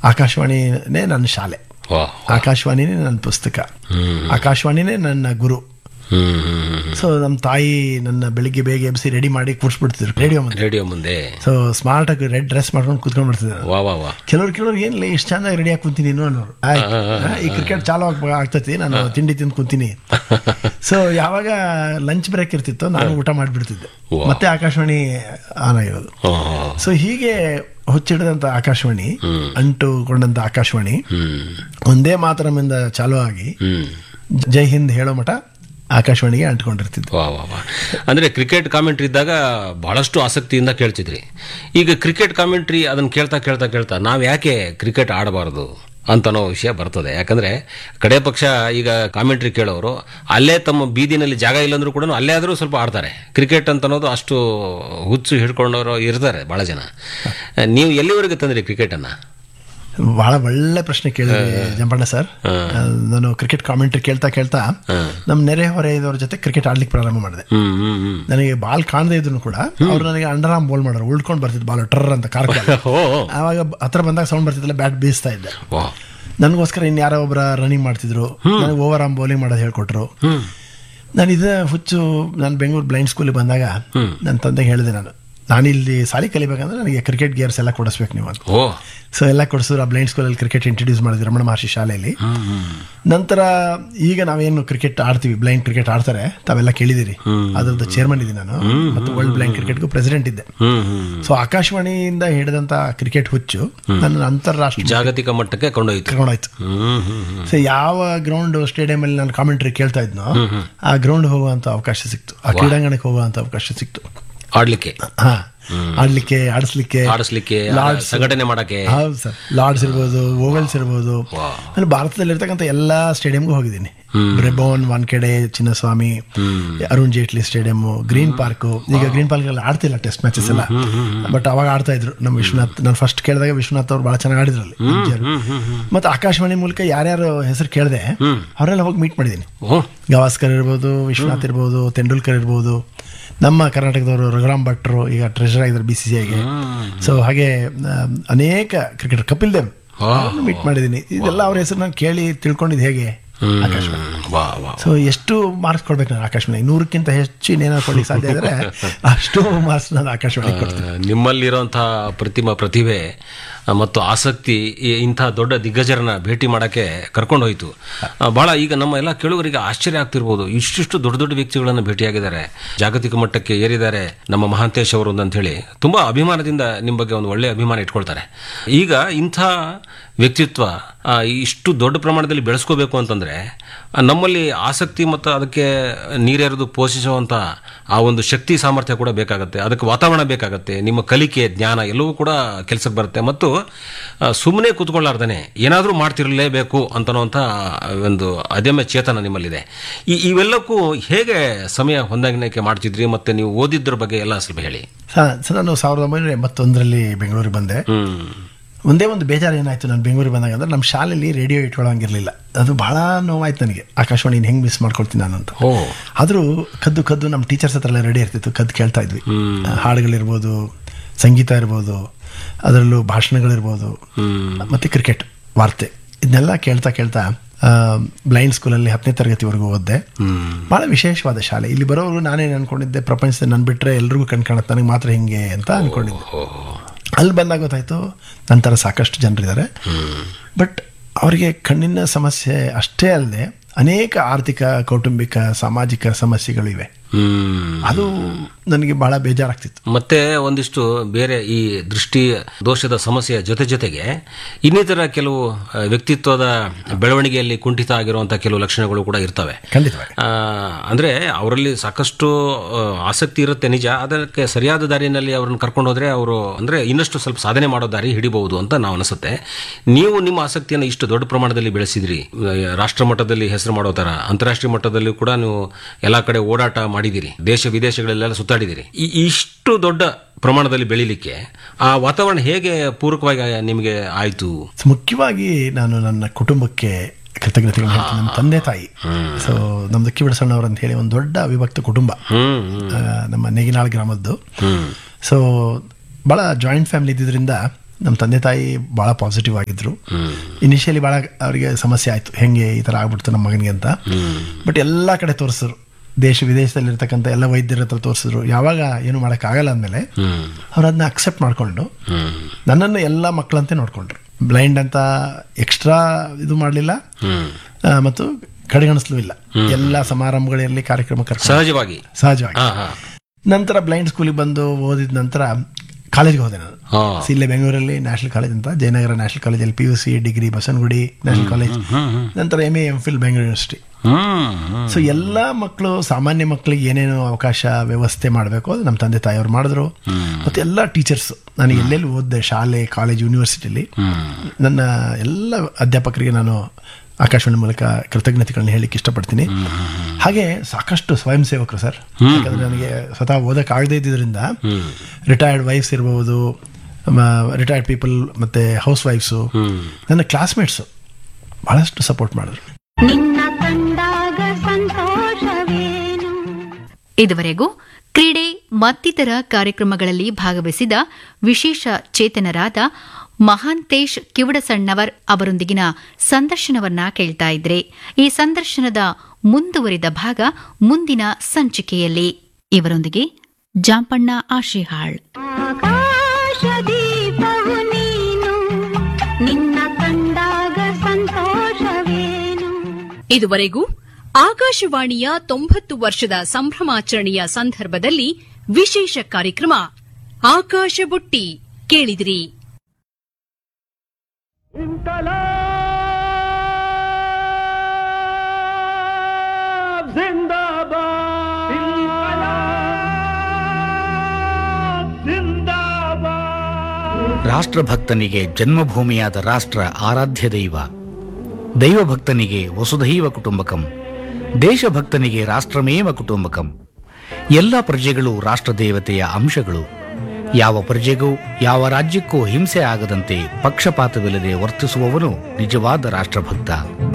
ಆಕಾಶವಾಣಿನೇ ನನ್ನ ಶಾಲೆ ವಾ ಆಕಾಶವಾಣಿನೇ ನನ್ನ ಪುಸ್ತಕ ಹ್ಮ್ ಆಕಾಶವಾಣಿನೇ ನನ್ನ ಗುರು ಹ್ಮ್ ಹ್ಮ್ ಹ್ಮ್ ಸೊ ನಮ್ಮ ತಾಯಿ ನನ್ನ ಬೆಳಿಗ್ಗೆ ಬೇಗ ಎಬ್ಸಿ ರೆಡಿ ಮಾಡಿ ಕೂರಿಸ್ಬಿಡ್ತಿದ್ರು ರೇಡಿಯೋ ಮುಂದೆ ರೇಡಿಯೋ ಮುಂದೆ ಸೊ ಸ್ಮಾರ್ಟ್ ಆಗಿ ರೆಡ್ ಡ್ರೆಸ್ ಮಾಡ್ಕೊಂಡು ಕೂತ್ಕೊಂಡು ಬಿಡ್ತಿದ್ದೆ ವಾ ವಾ ವಾ ಕೆಲವ್ರು ಕೆಲವ್ರು ಏನಿಲ್ಲ ಇಷ್ಟು ಚಂದಾಗಿ ರೆಡಿ ಆಗಿ ಕುಂತೀನಿ ಇನ್ನೂ ಅನ್ನೋರು ಆಯ್ತು ಈ ಕ್ರಿಕೆಟ್ ಚಾಲು ಆಗ್ ಆಗ್ತೈತಿ ನಾನು ತಿಂಡಿ ತಿಂದು ಕುಂತೀನಿ ಸೊ ಯಾವಾಗ ಲಂಚ್ ಬ್ರೇಕ್ ಇರ್ತಿತ್ತೋ ನಾನು ಊಟ ಮಾಡಿಬಿಡ್ತಿದ್ದೆ ವಾ. ಮತ್ತೆ ಆಕಾಶವಾಣಿ ಆನ್ ಆಗಿರೋದು ಹಾ, ಹಾ. ಸೊ ಹೀಗೆ ಹುಚ್ಚಿಡದಂತ ಆಕಾಶವಾಣಿ ಅಂಟುಕೊಂಡಂತ ಆಕಾಶವಾಣಿ ಹ್ಮ್ ಒಂದೇ ಮಾತರಮಿಂದ ಚಾಲು ಆಗಿ ಹ್ಮ್ ಜೈ ಹಿಂದ್ ಹೇಳೋ ಮಠ ಆಕಾಶವಾಣಿಗೆ ಅಂಟ್ಕೊಂಡಿರ್ತಿದ್ದು ವಾ ವಾ ವಾ ಅಂದ್ರೆ ಕ್ರಿಕೆಟ್ ಕಾಮೆಂಟ್ರಿ ಇದ್ದಾಗ ಬಹಳಷ್ಟು ಆಸಕ್ತಿಯಿಂದ ಕೇಳ್ತಿದ್ರಿ ಈಗ ಕ್ರಿಕೆಟ್ ಕಾಮೆಂಟ್ರಿ ಅದನ್ನ ಕೇಳ್ತಾ ಕೇಳ್ತಾ ಕೇಳ್ತಾ ನಾವು ಯಾಕೆ ಕ್ರಿಕೆಟ್ ಆಡಬಾರದು ಅಂತ ಅನ್ನೋ ವಿಷಯ ಬರ್ತದೆ ಯಾಕಂದ್ರೆ ಕಡೆ ಪಕ್ಷ ಈಗ ಕಾಮೆಂಟ್ರಿ ಕೇಳೋರು ಅಲ್ಲೇ ತಮ್ಮ ಬೀದಿನಲ್ಲಿ ಜಾಗ ಇಲ್ಲಂದ್ರೂ ಕೂಡ ಅಲ್ಲೇ ಆದರೂ ಸ್ವಲ್ಪ ಆಡ್ತಾರೆ ಕ್ರಿಕೆಟ್ ಅಂತ ಅನ್ನೋದು ಅಷ್ಟು ಹುಚ್ಚು ಹಿಡ್ಕೊಂಡವರು ಇರ್ತಾರೆ ಬಹಳ ಜನ ನೀವು ಎಲ್ಲಿವರೆಗೆ ತಂದ್ರಿ ಕ್ರಿಕೆಟನ್ನು ಬಹಳ ಒಳ್ಳೆ ಪ್ರಶ್ನೆ ಕೇಳಿದ್ರಿ ಜಂಪಣ್ಣ ಸರ್ ನಾನು ಕ್ರಿಕೆಟ್ ಕಾಮೆಂಟ್ರಿ ಕೇಳ್ತಾ ಕೇಳ್ತಾ ನಮ್ಮ ನೆರೆ ಹೊರೆಯದವ್ರ ಜೊತೆ ಕ್ರಿಕೆಟ್ ಆಡ್ಲಿಕ್ಕೆ ಪ್ರಾರಂಭ ಮಾಡಿದೆ ಹ್ಮ್ ಹ್ಮ್ ಹ್ಮ್ ನನಗೆ ಬಾಲ್ ಕಾಣದೇ ಇದ್ರು ಕೂಡ ಅವ್ರು ನನಗೆ ಅಂಡರ್ ಆರ್ಮ್ ಬೋಲ್ ಮಾಡೋರು ಉಳ್ಕೊಂಡು ಬರ್ತಿದ್ದು ಬಾಲ್ ಟರ್ ಅಂತ ಕಾರ್ ಓ ಆವಾಗ ಹತ್ರ ಬಂದಾಗ ಸೌಂಡ್ ಬರ್ತಿದ್ದಲ್ಲ ಬ್ಯಾಟ್ ಬೀಸ್ತಾ ಇದ್ದೆ ವಾ ನನಗೋಸ್ಕರ ಇನ್ ಯಾರೋ ಒಬ್ಬರ ರನ್ನಿಂಗ್ ಮಾಡ್ತಿದ್ರು ನನಗೆ ಓವರ್ ಆರ್ಮ್ ಬೌಲಿಂಗ್ ಮಾಡೋದು ಹೇಳ್ಕೊಟ್ರು ನಾನು ಇದ ಹುಚ್ಚು ನಾನು ಬೆಂಗಳೂರು ಬ್ಲೈಂಡ್ ಸ್ಕೂಲಿಗೆ ಬಂದಾಗ ನನ್ನ ತಂದೆಗೆ ಹೇಳಿದೆ ನಾನು ನಾನಿಲ್ಲಿ ಸಾಲಿ ಕಲಿಬೇಕಂದ್ರೆ ನನಗೆ ಕ್ರಿಕೆಟ್ ಗೇರ್ಸ್ ಎಲ್ಲ ಕೊಡಿಸ್ಬೇಕು ನೀವು ಅಂತ ಓ ಸೊ ಎಲ್ಲ ಕೊಡಿಸಿದ್ರು ಆ ಬ್ಲೈಂಡ್ ಸ್ಕೂಲಲ್ಲಿ ಕ್ರಿಕೆಟ್ ಇಂಟ್ರೊಡ್ಯೂಸ್ ಮಾಡಿದ್ರು ರಮಣ ಮಹರ್ಷಿ ಶಾಲೆಯಲ್ಲಿ ನಂತರ ಈಗ ನಾವೇನು ಕ್ರಿಕೆಟ್ ಆಡ್ತೀವಿ ಬ್ಲೈಂಡ್ ಕ್ರಿಕೆಟ್ ಆಡ್ತಾರೆ ತಾವೆಲ್ಲ ಕೇಳಿದಿರಿ ಅದ್ರದ್ದು ಚೇರ್ಮನ್ ಇದ್ದೀನಿ ನಾನು ಮತ್ತು ವರ್ಲ್ಡ್ ಬ್ಲೈಂಡ್ ಕ್ರಿಕೆಟ್ಗೂ ಪ್ರೆಸಿಡೆಂಟ್ ಇದ್ದೆ ಹ್ಮ್ ಹ್ಮ್ ಸೊ ಆಕಾಶವಾಣಿಯಿಂದ ಹಿಡಿದಂತ ಕ್ರಿಕೆಟ್ ಹುಚ್ಚು ನನ್ನ ಅಂತಾರಾಷ್ಟ್ರೀಯ ಜಾಗತಿಕ ಮಟ್ಟಕ್ಕೆ ಕೊಂಡೊಯ್ತು ಕರ್ಕೊಂಡೋಯ್ತು ಹ್ಮ್ ಹ್ಮ್ ಹ್ಮ್ ಸೊ ಯಾವ ಗ್ರೌಂಡ್ ಸ್ಟೇಡಿಯಂ ಅಲ್ಲಿ ನಾನು ಕಾಮೆಂಟ್ರಿ ಕೇಳ್ತಾ ಇದ್ನೋ ಆ ಗ್ರೌಂಡ್ ಹೋಗುವಂತ ಅವಕಾಶ ಸಿಕ್ತು ಆ ಕ್ರೀಡಾಂಗಣಕ್ಕೆ ಹೋಗುವಂತ ಅವಕಾಶ ಸಿಕ್ತು ಆಡ್ಲಿಕ್ಕೆ ಹಾ ಆಡ್ಲಿಕ್ಕೆ ಆಡಿಸ್ಲಿಕ್ಕೆ ಆಡಿಸ್ಲಿಕ್ಕೆ ಲಾರ್ಡ್ಸ್ ಸಂಘಟನೆ ಮಾಡಕ್ಕೆ ಹೌದು ಸರ್ ಲಾರ್ಡ್ಸ್ ಇರ್ಬೋದು ಓವೆಲ್ಸ್ ಇರ್ಬೋದು ನಾನು ಭಾರತದಲ್ಲಿ ಇರ್ತಕ್ಕಂಥ ಎಲ್ಲಾ ಸ್ಟೇಡಿಯಂಗೂ ಹೋಗಿದ್ದೀನಿ Brabourne Wankhede Chinnaswamy Arun Jaitley stadium Green Park ಈಗ ಗ್ರೀನ್ ಪಾರ್ಕ್ ಅಲ್ಲಿ ಆಡ್ತಿಲ್ಲ ಟೆಸ್ಟ್ ಮ್ಯಾಚಸ್ ಎಲ್ಲ ಬಟ್ ಅವಾಗ ಆಡ್ತಾ ಇದ್ರು ನಮ್ಮ ವಿಶ್ವನಾಥ್ ನಾನು ಫಸ್ಟ್ ಕೇಳಿದಾಗ ವಿಶ್ವನಾಥ್ ಅವ್ರು ಬಹಳ ಚೆನ್ನಾಗಿ ಆಡಿದ್ರಲ್ಲಿ ಮತ್ತೆ ಆಕಾಶವಾಣಿ ಮೂಲಕ ಯಾರ್ಯಾರು ಹೆಸರು ಕೇಳಿದೆ ಅವರೆಲ್ಲ ಹೋಗಿ ಮೀಟ್ ಮಾಡಿದ್ದೀನಿ ಓ ಗವಾಸ್ಕರ್ ಇರ್ಬೋದು ವಿಶ್ವನಾಥ್ ಇರ್ಬೋದು ತೆಂಡೂಲ್ಕರ್ ಇರ್ಬೋದು ನಮ್ಮ ಕರ್ನಾಟಕದವರು ರಘುರಾಮ್ ಭಟ್ರು ಈಗ ಟ್ರೆಷರ್ ಆಗಿದ್ದಾರೆ ಬಿ ಸಿ ಸಿ ಐಗೆ ಸೊ ಹಾಗೆ ಆ, ಅನೇಕ ಕ್ರಿಕೆಟರ್ ಕಪಿಲ್ ದೇವ್ ಮೀಟ್ ಮಾಡಿದ್ದೀನಿ ಇದೆಲ್ಲ ಅವ್ರ ಹೆಸರು ನಾನು ಕೇಳಿ ತಿಳ್ಕೊಂಡಿದ್ದು ಹೇಗೆ ಆಕಾಶವಾಣಿ ವಾ ವಾ ಸೊ ಎಷ್ಟು ಮಾರ್ಕ್ಸ್ ಕೊಡ್ಬೇಕು ನಾನು ಆಕಾಶವಾಣಿ ನೂರಕ್ಕಿಂತ ಹೆಚ್ಚು ಇನ್ನೇನಾದ್ರು ಕೊಡ್ಲಿಕ್ಕೆ ಸಾಧ್ಯ ಇದ್ರೆ ಅಷ್ಟು ಮಾರ್ಕ್ಸ್ ನಾನು ಆಕಾಶವಾಣಿ ಕೊಡ್ತೀನಿ ಆ, ನಿಮ್ಮಲ್ಲಿರುವಂತಹ ಪ್ರತಿಮಾ ಪ್ರತಿಭೆ ಆ, ಮತ್ತು ಆಸಕ್ತಿ ಈ- ಇಂಥ ದೊಡ್ಡ ದಿಗ್ಗಜರನ್ನ ಭೇಟಿ ಮಾಡಕ್ಕೆ ಕರ್ಕೊಂಡು ಹೋಯ್ತು ಆ, ಬಹಳ ಈಗ ನಮ್ಮ ಎಲ್ಲ ಕೇಳುಗರಿಗೆ ಆಶ್ಚರ್ಯ ಆಗ್ತಿರ್ಬೋದು ಇಷ್ಟಿಷ್ಟು ದೊಡ್ಡ ದೊಡ್ಡ ವ್ಯಕ್ತಿಗಳನ್ನು ಭೇಟಿಯಾಗಿದ್ದಾರೆ ಜಾಗತಿಕ ಮಟ್ಟಕ್ಕೆ ಏರಿದ್ದಾರೆ ನಮ್ಮ ಮಹಾಂತೇಶ್ ಅವರು ಅಂತ ಹೇಳಿ ತುಂಬಾ ಅಭಿಮಾನದಿಂದ ನಿಮ್ಮ ಬಗ್ಗೆ ಒಂದು ಒಳ್ಳೆಯ ಅಭಿಮಾನ ಇಟ್ಕೊಳ್ತಾರೆ ಈಗ ಇಂಥ ವ್ಯಕ್ತಿತ್ವ ಆ, ಇಷ್ಟು ದೊಡ್ಡ ಪ್ರಮಾಣದಲ್ಲಿ ಬೆಳೆಸ್ಕೋಬೇಕು ಅಂತಂದ್ರೆ ಆ, ನಮ್ಮಲ್ಲಿ ಆಸಕ್ತಿ ಮತ್ತು ಅದಕ್ಕೆ ನೀರೆರೆದು ಪೋಷಿಸುವಂತ ಆ ಒಂದು ಶಕ್ತಿ ಸಾಮರ್ಥ್ಯ ಕೂಡ ಬೇಕಾಗುತ್ತೆ ಅದಕ್ಕೆ ವಾತಾವರಣ ಬೇಕಾಗುತ್ತೆ ನಿಮ್ಮ ಕಲಿಕೆ ಜ್ಞಾನ ಎಲ್ಲವೂ ಕೂಡ ಕೆಲಸಕ್ಕೆ ಬರುತ್ತೆ ಮತ್ತು ಸುಮ್ಮನೆ ಕೂತ್ಕೊಳ್ಳಾರ್ದೇನೆ ಏನಾದರೂ ಮಾಡ್ತಿರಲೇಬೇಕು ಅಂತನ್ನುವಂಥ ಒಂದು ಅದಮ್ಯ ಚೇತನ ನಿಮ್ಮಲ್ಲಿದೆ ಈ ಇವೆಲ್ಲಕ್ಕೂ ಹೇಗೆ ಸಮಯ ಹೊಂದಾಣಿಕೆ ಮಾಡ್ತಿದ್ರಿ ಮತ್ತೆ ನೀವು ಓದಿದ್ರ ಬಗ್ಗೆ ಎಲ್ಲ ಸ್ವಲ್ಪ ಹೇಳಿ ಸರ್ ನಾನು ಸಾವಿರದ ಒಂಬೈನೂರ ಎಂಬತ್ತೊಂದರಲ್ಲಿ ಬೆಂಗಳೂರಿಗೆ ಬಂದೆ ಹ್ಮ್ ಒಂದೇ ಒಂದು ಬೇಜಾರು ಏನಾಯ್ತು ನಾನು ಬೆಂಗಳೂರಿಗೆ ಬಂದಾಗ ಅಂದ್ರೆ ನಮ್ಮ ಶಾಲೆಯಲ್ಲಿ ರೇಡಿಯೋ ಇಟ್ಕೊಳ್ಳೋಂಗಿರಲಿಲ್ಲ ಅದು ಬಹಳ ನೋವಾಯ್ತು ನನಗೆ ಆಕಾಶವಾಣಿ ಹೆಂಗೆ ಮಿಸ್ ಮಾಡ್ಕೊಳ್ತೀನಿ ನಾನು ಅಂತ ಓ ಆದರೂ ಕದ್ದು ಕದ್ದು ನಮ್ಮ ಟೀಚರ್ಸ್ ಹತ್ರ ಎಲ್ಲ ರೆಡಿ ಇರ್ತಿತ್ತು ಕದ್ದು ಕೇಳ್ತಾ ಇದ್ವಿ ಹಾಡುಗಳಿರ್ಬೋದು ಸಂಗೀತ ಇರ್ಬೋದು ಅದರಲ್ಲೂ ಭಾಷಣಗಳಿರ್ಬೋದು ಮತ್ತು ಕ್ರಿಕೆಟ್ ವಾರ್ತೆ ಇದನ್ನೆಲ್ಲ ಕೇಳ್ತಾ ಕೇಳ್ತಾ ಬ್ಲೈಂಡ್ ಸ್ಕೂಲಲ್ಲಿ ಹತ್ತನೇ ತರಗತಿವರೆಗೂ ಓದಿದೆ ಭಾಳ ವಿಶೇಷವಾದ ಶಾಲೆ ಇಲ್ಲಿ ಬರೋರು ನಾನೇನು ಅನ್ಕೊಂಡಿದ್ದೆ ಪ್ರಪಂಚದಲ್ಲಿ ನನ್ನ ಬಿಟ್ಟರೆ ಎಲ್ರಿಗೂ ಕಣ್ ಕಾಣುತ್ತೆ ನನಗೆ ಮಾತ್ರ ಹಿಂಗೆ ಅಂತ ಅನ್ಕೊಂಡಿದ್ದೆ ಅಲ್ಲಿ ಬಂದಾಗ ಗೊತ್ತಾಯ್ತು ನಂತರ ಸಾಕಷ್ಟು ಜನರಿದ್ದಾರೆ ಬಟ್ ಅವರಿಗೆ ಕಣ್ಣಿನ ಸಮಸ್ಯೆ ಅಷ್ಟೇ ಅಲ್ಲದೆ ಅನೇಕ ಆರ್ಥಿಕ ಕೌಟುಂಬಿಕ ಸಾಮಾಜಿಕ ಸಮಸ್ಯೆಗಳು ಇವೆ ಹ್ಮ್ ಅದು ನನಗೆ ಬಹಳ ಬೇಜಾರಾಗ್ತಿತ್ತು ಮತ್ತೆ ಒಂದಿಷ್ಟು ಬೇರೆ ಈ ದೃಷ್ಟಿ ದೋಷದ ಸಮಸ್ಯೆಯ ಜೊತೆ ಜೊತೆಗೆ ಇನ್ನಿತರ ಕೆಲವು ಆ, ವ್ಯಕ್ತಿತ್ವದ ಬೆಳವಣಿಗೆಯಲ್ಲಿ ಕುಂಠಿತ ಆಗಿರುವಂತಹ ಕೆಲವು ಲಕ್ಷಣಗಳು ಕೂಡ ಇರ್ತವೆ ಖಂಡಿತವಾಗಿ ಆ, ಅಂದ್ರೆ ಅವರಲ್ಲಿ ಸಾಕಷ್ಟು ಆ, ಆಸಕ್ತಿ ಇರುತ್ತೆ ನಿಜ ಅದಕ್ಕೆ ಸರಿಯಾದ ದಾರಿಯಲ್ಲಿ ಅವ್ರನ್ನ ಕರ್ಕೊಂಡು ಹೋದ್ರೆ ಅವರು ಅಂದ್ರೆ ಇನ್ನಷ್ಟು ಸ್ವಲ್ಪ ಸಾಧನೆ ಮಾಡೋ ದಾರಿ ಹಿಡಿಬಹುದು ಅಂತ ನಾವು ಅನಿಸುತ್ತೆ ನೀವು ನಿಮ್ಮ ಆಸಕ್ತಿಯನ್ನು ಇಷ್ಟು ದೊಡ್ಡ ಪ್ರಮಾಣದಲ್ಲಿ ಬೆಳೆಸಿದ್ರಿ ಆ, ರಾಷ್ಟ್ರ ಮಟ್ಟದಲ್ಲಿ ಹೆಸರು ಮಾಡೋ ತರ ಅಂತಾರಾಷ್ಟ್ರೀಯ ಮಟ್ಟದಲ್ಲಿ ಕೂಡ ನೀವು ಎಲ್ಲಾ ಕಡೆ ಓಡಾಟ ಮಾಡಿದಿರಿ ದೇಶ ವಿದೇಶಗಳಲ್ಲೆಲ್ಲ ಸುತ್ತಾಡಿದಿರಿ ಈ ಇಷ್ಟು ದೊಡ್ಡ ಪ್ರಮಾಣದಲ್ಲಿ ಬೆಳಿಲಿಕ್ಕೆ ಆ ವಾತಾವರಣ ಹೇಗೆ ಪೂರಕವಾಗಿ ನಿಮಗೆ ಆಯ್ತು ಮುಖ್ಯವಾಗಿ ನಾನು ನನ್ನ ಕುಟುಂಬಕ್ಕೆ ಕೃತಜ್ಞತೆಗಳು ಹೇಳ್ತೀನಿ ನನ್ನ ತಂದೆ ತಾಯಿ ಸೊ ನಮ್ದು ಕಿವಿಡಸಣ್ಣವ್ರು ಅಂತ ಹೇಳಿ ಒಂದು ದೊಡ್ಡ ಅವಿಭಕ್ತ ಕುಟುಂಬ ಹ್ಮ್ ಹ್ಮ್ ಆ, ನಮ್ಮ ನೆಗಿನಾಳ್ ಗ್ರಾಮದ್ದು ಹ್ಮ್ ಸೊ ಭಾಳ ಜಾಯಿಂಟ್ ಫ್ಯಾಮಿಲಿ ಇದ್ದಿದ್ರಿಂದ ನಮ್ಮ ತಂದೆ ತಾಯಿ ಭಾಳ ಪಾಸಿಟಿವ್ ಆಗಿದ್ರು ಇನಿಷಿಯಲಿ ಭಾಳ ಅವರಿಗೆ ಸಮಸ್ಯೆ ಆಯಿತು ಹೆಂಗೆ ಈ ಥರ ಆಗ್ಬಿಡ್ತು ನಮ್ಮ ಮಗನಿಗೆ ಅಂತ ಬಟ್ ಎಲ್ಲ ಕಡೆ ತೋರಿಸಿದ್ರು ದೇಶ ವಿದೇಶದಲ್ಲಿರ್ತಕ್ಕಂಥ ಎಲ್ಲ ವೈದ್ಯರ ಹತ್ರ ತೋರಿಸಿದ್ರು ಯಾವಾಗ ಏನು ಮಾಡೋಕ್ಕಾಗಲ್ಲ ಅಂದಮೇಲೆ ಅವ್ರು ಅದನ್ನ ಅಕ್ಸೆಪ್ಟ್ ಮಾಡಿಕೊಂಡು ನನ್ನನ್ನು ಎಲ್ಲ ಮಕ್ಕಳಂತೆ ನೋಡ್ಕೊಂಡ್ರು ಬ್ಲೈಂಡ್ ಅಂತ ಎಕ್ಸ್ಟ್ರಾ ಇದು ಮಾಡಲಿಲ್ಲ ಮತ್ತು ಕಡೆಗಣಿಸ್ಲೂ ಇಲ್ಲ ಎಲ್ಲ ಸಮಾರಂಭಗಳಿರಲಿ ಕಾರ್ಯಕ್ರಮ ಕರ್ಕೊಂಡು ಸಹಜವಾಗಿ ಸಹಜವಾಗಿ ಹಾ ಹಾ ನಂತರ ಬ್ಲೈಂಡ್ ಸ್ಕೂಲಿಗೆ ಬಂದು ಓದಿದ ನಂತರ ಕಾಲೇಜ್ಗೆ ಹೋದೆ ನಾನು ಹಾ ಸಿ ಇಲ್ಲೇ ಬೆಂಗಳೂರಲ್ಲಿ ನ್ಯಾಷನಲ್ ಕಾಲೇಜ್ ಅಂತ ಜಯನಗರ ನ್ಯಾಷನಲ್ ಕಾಲೇಜಲ್ಲಿ P U C degree Basavanagudi national college ನಂತರ M A M Phil Bengaluru university ಹ್ಮ್ ಹ್ಮ್. ಸೊ ಎಲ್ಲ ಮಕ್ಕಳು ಸಾಮಾನ್ಯ ಮಕ್ಕಳಿಗೆ ಏನೇನು ಅವಕಾಶ ವ್ಯವಸ್ಥೆ ಮಾಡಬೇಕು ಅದು ನಮ್ಮ ತಂದೆ ತಾಯಿಯವರು ಮಾಡಿದ್ರು ಮತ್ತು ಎಲ್ಲ ಟೀಚರ್ಸ್ ನಾನು ಎಲ್ಲೆಲ್ಲಿ ಓದಿದೆ ಶಾಲೆ ಕಾಲೇಜ್ ಯೂನಿವರ್ಸಿಟಿಲಿ ನನ್ನ ಎಲ್ಲ ಅಧ್ಯಾಪಕರಿಗೆ ನಾನು ಆಕಾಶವಾಣಿ ಮೂಲಕ ಕೃತಜ್ಞತೆಗಳನ್ನ ಹೇಳಲಿಕ್ಕೆ ಇಷ್ಟಪಡ್ತೀನಿ ಹಾಗೆ ಸಾಕಷ್ಟು ಸ್ವಯಂ ಸೇವಕರು ಸರ್ ಯಾಕಂದ್ರೆ ನನಗೆ ಸ್ವತಃ ಓದಕ್ಕಾಗದೇ ಇದ್ದಿದ್ದರಿಂದ ರಿಟೈರ್ಡ್ ವೈಫ್ಸ್ ಇರ್ಬೋದು ರಿಟೈರ್ಡ್ ಪೀಪಲ್ ಮತ್ತೆ ಹೌಸ್ ವೈಫ್ಸು ನನ್ನ ಕ್ಲಾಸ್ಮೇಟ್ಸು ಬಹಳಷ್ಟು ಸಪೋರ್ಟ್ ಮಾಡಿದ್ರು ನಿನ್ನ ಕಂಡಾಗ ಸಂತೋಷವೇನು ಇದುವರೆಗೂ ಕ್ರೀಡೆ ಮತ್ತಿತರ ಕಾರ್ಯಕ್ರಮಗಳಲ್ಲಿ ಭಾಗವಹಿಸಿದ ವಿಶೇಷ ಚೇತನರಾದ ಮಹಾಂತೇಶ್ ಕಿವಡಸಣ್ಣವರ್ ಅವರೊಂದಿಗಿನ ಸಂದರ್ಶನವನ್ನ ಕೇಳ್ತಾ ಇದ್ರೆ ಈ ಸಂದರ್ಶನದ ಮುಂದುವರಿದ ಭಾಗ ಮುಂದಿನ ಸಂಚಿಕೆಯಲ್ಲಿ ಇವರೊಂದಿಗೆ ಜಾಂಪಣ್ಣ ಆಶಿಹಾಳ್ ಆಕಾಶ ದೀಪವು ನೀನು ನಿನ್ನ ಕಂಡಾಗ ಸಂತೋಷವೇನು ಇದುವರೆಗೂ ಆಕಾಶವಾಣಿಯ ತೊಂಬತ್ತು ವರ್ಷದ ಸಂಭ್ರಮಾಚರಣೆಯ ಸಂದರ್ಭದಲ್ಲಿ ವಿಶೇಷ ಕಾರ್ಯಕ್ರಮ ಆಕಾಶ ಬುಟ್ಟಿ ಕೇಳಿದಿರಿ ರಾಷ್ಟ್ರಭಕ್ತನಿಗೆ ಜನ್ಮಭೂಮಿಯಾದ ರಾಷ್ಟ್ರ ಆರಾಧ್ಯ ದೈವ ದೈವಭಕ್ತನಿಗೆ ವಸುಧೈವ ಕುಟುಂಬಕಂ ದೇಶಭಕ್ತನಿಗೆ ರಾಷ್ಟ್ರಮೇವ ಕುಟುಂಬಕಂ ಎಲ್ಲ ಪ್ರಜೆಗಳು ರಾಷ್ಟ್ರದೇವತೆಯ ಅಂಶಗಳು ಯಾವ ಪ್ರಜೆಗೂ ಯಾವ ರಾಜ್ಯಕ್ಕೂ ಹಿಂಸೆ ಆಗದಂತೆ ಪಕ್ಷಪಾತವಿಲ್ಲದೆ ವರ್ತಿಸುವವನು ನಿಜವಾದ ರಾಷ್ಟ್ರಭಕ್ತ